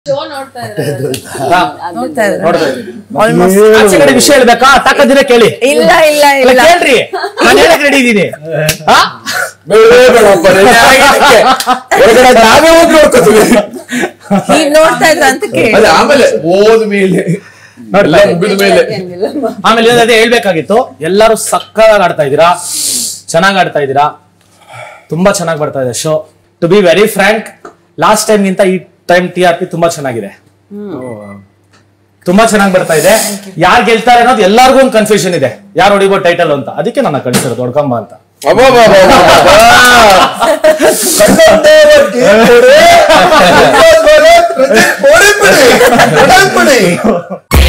Show ನೋಡ್ತಾ ಇದ್ದಾರೆ ನೋಡ್ತಾ ಇದ್ದಾರೆ. ನೋಡ್ದೆ. Almost. ಆಚೆ ಕಡೆ ವಿಷಯ ಹೇಳ್ಬೇಕಾ ತಾಕದಿರ ಕೇಳಿ ಇಲ್ಲ ಇಲ್ಲ ಇಲ್ಲ ಇಲ್ಲ ಕೇಳ್ರಿ ನಾನು ಹೇಳಕ್ ರೆಡಿ ಇದೀನಿ ಹಾ? ಬೇಡವೇ ಬೇಡಪ್ಪ, ready ಆಗಿದ್ದಕ್ಕೆ. ಹೊರಗಡೆ ನಾವೇ ಹೋಗಿ ನೋಡ್ಕೊತೀವಿ ಹೀಗ್ ನೋಡ್ತಾ ಇದ್ರ ಅಂತ ಕೇಳಿ ಅದೇ ಆಮೇಲೆ ಹೋದ ಮೇಲೆ ಎಲ್ಲ ಮುಗಿದ ಮೇಲೆ ಆಮೇಲೆ ಇನ್ನೊಂದು ಅದೇ ಹೇಳ್ಬೇಕಾಗಿತ್ತು ಎಲ್ಲರೂ ಸಕ್ಕದಾಗಿ ಆಡ್ತಾ ಇದ್ದೀರಾ ಚೆನ್ನಾಗಿ ಆಡ್ತಾ ಇದ್ದೀರಾ ತುಂಬಾ ಚೆನ್ನಾಗಿ ಬರ್ತಾ ಇದೆ show to be very frank last time ಗಿಂತ ಈ ಟೈಮ್ ಟಿ ಆರ್ ಪಿ ತುಂಬಾ ಚೆನ್ನಾಗಿದೆ ತುಂಬಾ ಚೆನ್ನಾಗಿ ಬರ್ತಾ ಇದೆ ಯಾರು ಗೆಲ್ತಾರೆ ಅನ್ನೋದು ಎಲ್ಲಾರ್ಗು ಒಂದು ಕನ್ಫ್ಯೂಷನ್ ಇದೆ ಯಾರು ಹೊಡಿಬೋದು ಟೈಟಲ್ ಅಂತ ಅದಕ್ಕೆ ನನ್ನ ಕಳಿಸಿರೋದು ಹೊಡ್ಕೊಂಬ ಅಂತ ಅಬ್ಬಬ್ಬಬ್ಬಬ್ಬಬ್ಬ. ಕಣ್ಣೊಂದೇ ಒಟ್ಟಿ ಕೊಡೆ, ಇನ್ನೊಂದ್ ಕೊಡೆ, ಪ್ರತಿ ಕೊಡೆ ಬಿಡಿ, ಕೊಡೆ ಬಿಡಿ.